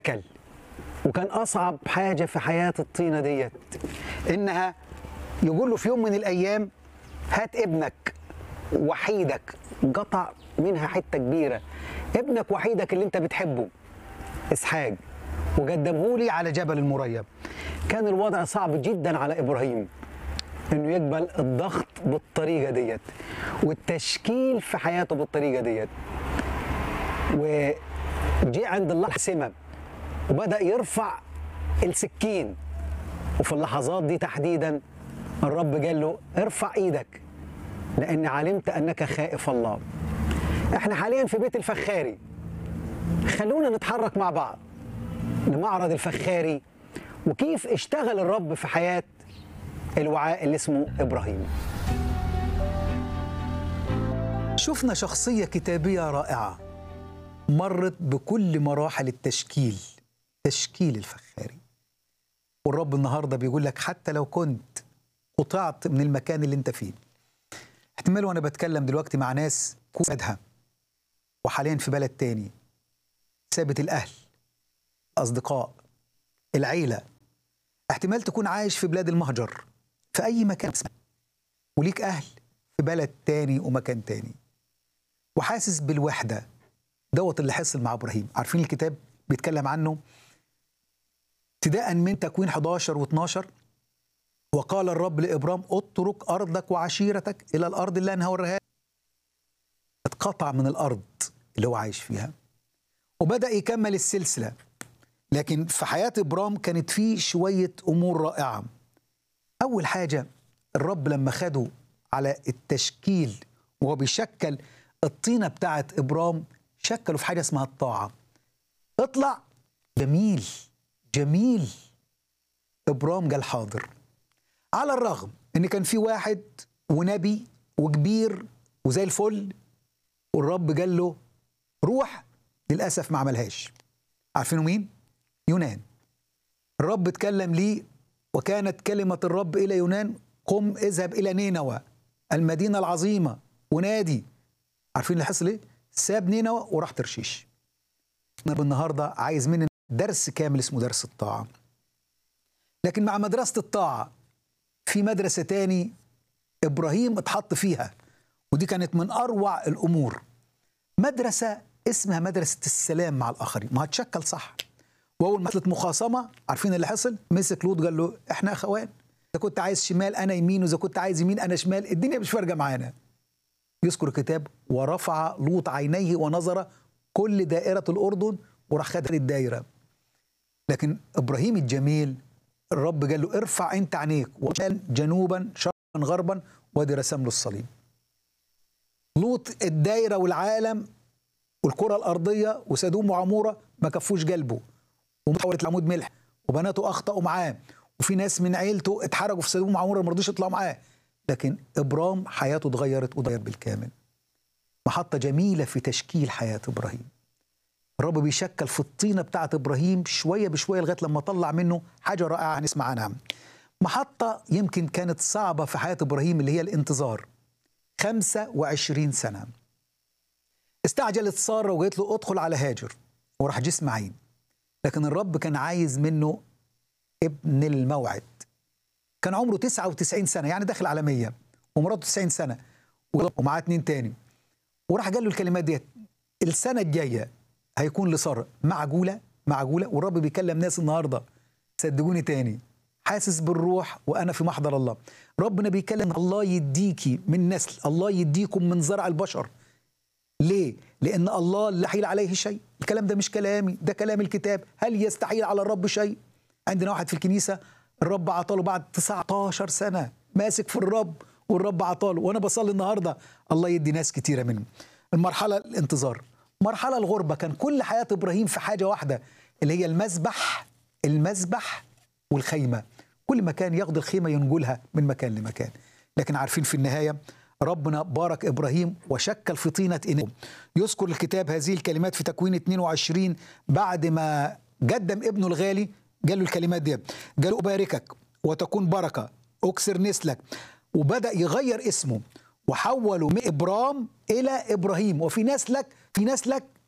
كل وكان اصعب حاجه في حياه الطينه ديت انها يقول له في يوم من الايام هات ابنك وحيدك قطع منها حته كبيره ابنك وحيدك اللي انت بتحبه اسحاق وقدمه لي على جبل المريب كان الوضع صعب جدا على ابراهيم انه يقبل الضغط بالطريقه ديت والتشكيل في حياته بالطريقه ديت وجي عند الله الحسمه وبدا يرفع السكين وفي اللحظات دي تحديدا الرب قال له ارفع ايدك لاني علمت انك خائف الله احنا حاليا في بيت الفخاري خلونا نتحرك مع بعض لمعرض الفخاري وكيف اشتغل الرب في حياه الوعاء اللي اسمه ابراهيم شفنا شخصية كتابية رائعة مرت بكل مراحل التشكيل تشكيل الفخاري والرب النهاردة بيقول لك حتى لو كنت قطعت من المكان اللي انت فيه احتمال وانا بتكلم دلوقتي مع ناس كوسدها وحاليا في بلد تاني سابت الأهل أصدقاء العيلة احتمال تكون عايش في بلاد المهجر في أي مكان وليك أهل في بلد تاني ومكان تاني وحاسس بالوحدة دوت اللي حصل مع إبراهيم عارفين الكتاب بيتكلم عنه ابتداء من تكوين 11 و12 وقال الرب لإبرام اترك أرضك وعشيرتك إلى الأرض اللي أنا هوريها اتقطع من الأرض اللي هو عايش فيها وبدأ يكمل السلسلة لكن في حياة إبرام كانت فيه شوية أمور رائعة أول حاجة الرب لما خده على التشكيل وهو بيشكل الطينة بتاعت إبرام شكله في حاجة اسمها الطاعة اطلع جميل جميل إبرام قال حاضر على الرغم إن كان في واحد ونبي وكبير وزي الفل والرب قال له روح للأسف ما عملهاش عارفينه مين؟ يونان الرب اتكلم ليه وكانت كلمة الرب إلى يونان قم اذهب إلى نينوى المدينة العظيمة ونادي عارفين اللي حصل إيه؟ ساب نينوى وراح ترشيش النهاردة عايز مننا درس كامل اسمه درس الطاعة لكن مع مدرسة الطاعة في مدرسة تاني إبراهيم اتحط فيها ودي كانت من أروع الأمور مدرسة اسمها مدرسة السلام مع الآخرين ما هتشكل صح وأول ما حصلت مخاصمة عارفين اللي حصل مسك لوط قال له إحنا أخوان إذا كنت عايز شمال أنا يمين وإذا كنت عايز يمين أنا شمال الدنيا مش فارقة معانا يذكر الكتاب ورفع لوط عينيه ونظر كل دائرة الأردن وراح خد الدائرة لكن إبراهيم الجميل الرب قال له ارفع أنت عينيك وشمال جنوبا شرقا غربا وادي رسم له الصليب لوط الدايرة والعالم والكرة الأرضية وسدوم وعمورة ما كفوش قلبه ومحاولة العمود ملح وبناته أخطأوا معاه وفي ناس من عيلته اتحرجوا في سدوم وعمورة ما رضوش يطلعوا معاه لكن إبرام حياته اتغيرت واتغير بالكامل محطة جميلة في تشكيل حياة إبراهيم الرب بيشكل في الطينة بتاعت إبراهيم شوية بشوية لغاية لما طلع منه حاجة رائعة هنسمع عنها محطة يمكن كانت صعبة في حياة إبراهيم اللي هي الانتظار 25 سنة استعجلت سارة وقالت له ادخل على هاجر وراح جه اسماعيل لكن الرب كان عايز منه ابن الموعد كان عمره 99 سنة يعني داخل على 100 ومراته 90 سنة ومعاه اتنين تاني وراح قال له الكلمات ديت السنة الجاية هيكون لسارة معجولة معجولة والرب بيكلم ناس النهاردة صدقوني تاني حاسس بالروح وانا في محضر الله ربنا بيكلم الله يديكي من نسل الله يديكم من زرع البشر ليه لان الله لا يحيل عليه شيء الكلام ده مش كلامي ده كلام الكتاب هل يستحيل على الرب شيء عندنا واحد في الكنيسه الرب عطاله بعد 19 سنه ماسك في الرب والرب عطاله وانا بصلي النهارده الله يدي ناس كتيره منهم المرحله الانتظار مرحله الغربه كان كل حياه ابراهيم في حاجه واحده اللي هي المذبح المذبح والخيمه كل مكان ياخد الخيمه ينقلها من مكان لمكان لكن عارفين في النهايه ربنا بارك ابراهيم وشكل في طينه انه يذكر الكتاب هذه الكلمات في تكوين 22 بعد ما قدم ابنه الغالي قال له الكلمات دي قال له اباركك وتكون بركه اكسر نسلك وبدا يغير اسمه وحوله من ابرام الى ابراهيم وفي نسلك في نسلك